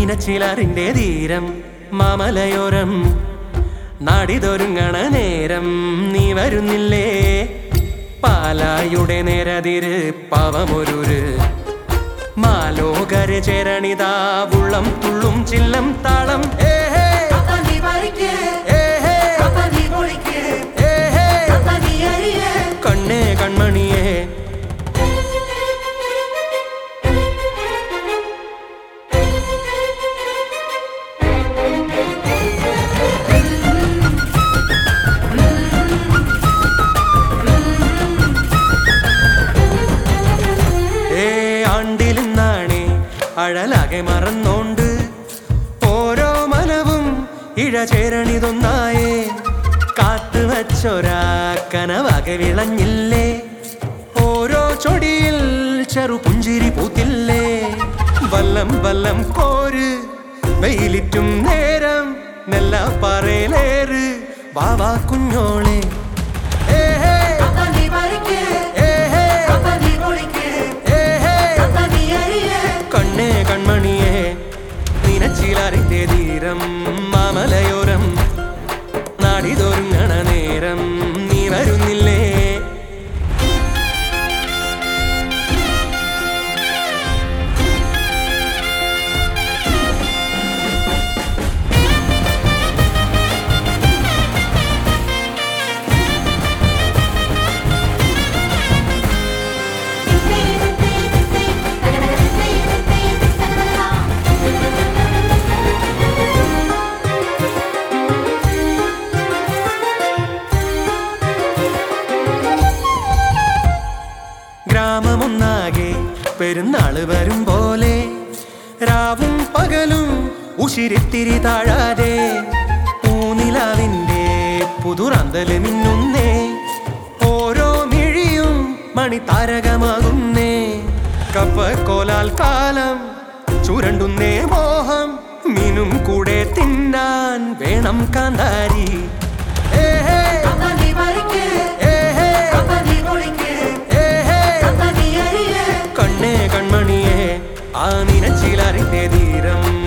നിനച്ചിലറിന്റെ തീരം മാമലയോരം നാടിതൊരുങ്ങണ നേരം നീ വരുന്നില്ലേ പാലായുടെ നേരതിര് പവമൊരുര് മാലോകര് ചേരണിതാ ഉള്ളം തുള്ളും ചില്ലം താളം ഏഹേ കപ്പ നീ പറിക്ക് ഏഹേ കപ്പ നീ പൊളിക്ക് ഏഹേ കപ്പ നീ അരിയ് കണ്ണേ കൺമണിയേ ഏ ആണ്ടിലിന്നാണേ അഴലാകെ മറന്നോണ്ട് ഓരോ മനവും ഇഴ ചേരണിതൊന്നായേ കാത്തു വച്ചൊരാ കനവകെ വിളഞ്ഞില്ലേ ഓരോ ചൊടിയിൽ ചെറു പുഞ്ചിരി പൂത്തില്ലേ വല്ലം വല്ലം കോര് വെയിലിറ്റും നേരം നെല്ല പറയലേറ് വാവാ കുഞ്ഞോളെ ഏഹേ കപ്പ നീ പറിക്ക് ഏഹേ കപ്പ നീ പൊളിക്ക് ഏഹേ കപ്പ നീ അരിയ് കണ്ണേ കൺമണിയേ നിനച്ചിലറിന്റെ തീരം മാമലയോരം നാടിതൊരുങ്ങണ നേരം നീ വരുന്നില്ലേ ഗ്രാമമൊന്നാകെ പെരുന്നാള് വരും പോലെ രാവും പകലും ഉശിരിത്തിരി താഴാതെ പൂനിലാവിന്റെ പുതുറന്തല് മിന്നുന്നേ ഓരോ മിഴിയും മണിതാരകമാകുന്നേ കപ്പക്കോലാൽ കാലം ചുരണ്ടുന്നേ മോഹം മീനും കൂടെ തിന്നാൻ വേണം കാന്താരി ഏഹേ കപ്പ നീ പറിക്ക് ഏഹേ കപ്പ നീ പൊളിക്ക് ഏഹേ കപ്പ നീ അരിയ് കണ്ണേ കൺമണിയേ ആ നിനച്ചിലറിന്റെ തീരം